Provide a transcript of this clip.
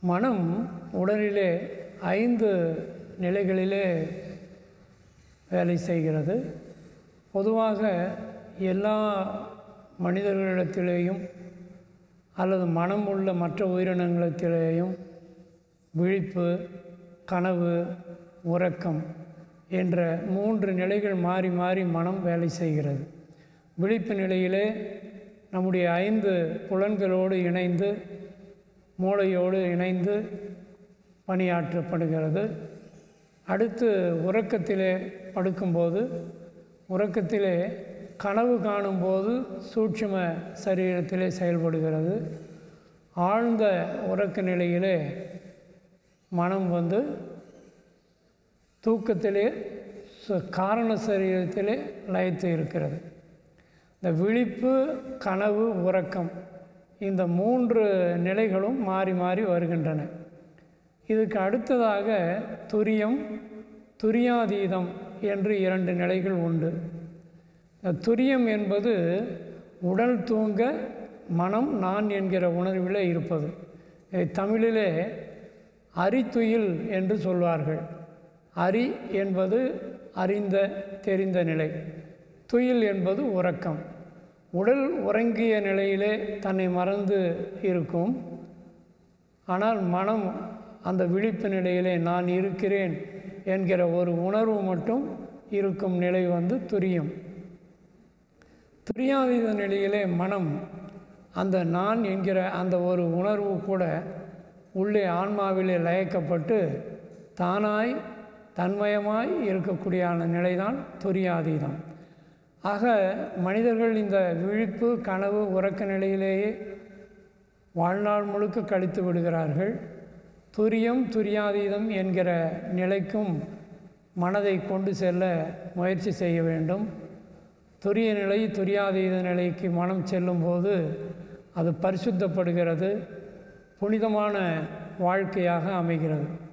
மனம் உடலிலே ஐந்து நிலைகளிலே வேலை செய்கிறது பொதுவாக எல்லா மனிதர்களிடத்திலேயும் அல்லது மனம் உள்ள மற்ற உயிரினங்களிடத்திலேயும் விழிப்பு கனவு உறக்கம் என்ற மூன்று நிலைகள் மாறி மாறி மனம் வேலை செய்கிறது விழிப்பு நிலையிலே நம்முடைய ஐந்து புலன்களோடு இணைந்து மூளையோடு இணைந்து பணியாற்றப்படுகிறது அடுத்து உறக்கத்திலே படுக்கும்போது உறக்கத்திலே கனவு காணும்போது சூட்சும சரீரத்திலே செயல்படுகிறது ஆழ்ந்த உறக்க நிலையிலே மனம் வந்து தூக்கத்திலே சு- காரண சரீரத்திலே லயத்து இருக்கிறது இந்த விழிப்பு கனவு உறக்கம் இந்த மூன்று நிலைகளும் மாறி மாறி வருகின்றன இதுக்கு அடுத்ததாக துரியம் துரியாதீதம் என்று இரண்டு நிலைகள் உண்டு இந்த துரியம் என்பது உடல் தூங்க மனம் நான் என்கிற உணர்விலே இருப்பது இதை தமிழிலே அரித்துயில் என்று சொல்வார்கள் அரி என்பது அறிந்த தெரிந்த நிலை துயில் என்பது உறக்கம் உடல் உறங்கிய நிலையிலே தன்னை மறந்து இருக்கும் ஆனால் மனம் அந்த விழிப்பு நிலையிலே நான் இருக்கிறேன் என்கிற ஒரு உணர்வு மட்டும் இருக்கும் நிலை வந்து துரியம் துரியாதீத நிலையிலே மனம் அந்த நான் என்கிற அந்த ஒரு உணர்வு கூட உள்ளே ஆன்மாவிலே லயக்கப்பட்டு தானாய் தன்மயமாய் இருக்கக்கூடியான நிலைதான் துரியாதீதம் ஆக மனிதர்கள் இந்த விழிப்பு கனவு உறக்க நிலையிலேயே வாழ்நாள் முழுக்க கழித்து விடுகிறார்கள் துரியம் துரியாதீதம் என்கிற நிலைக்கும் மனதை கொண்டு செல்ல முயற்சி செய்ய வேண்டும் துரிய நிலை துரியாதீத நிலைக்கு மனம் செல்லும்போது அது பரிசுத்தப்படுகிறது புனிதமான வாழ்க்கையாக அமைகிறது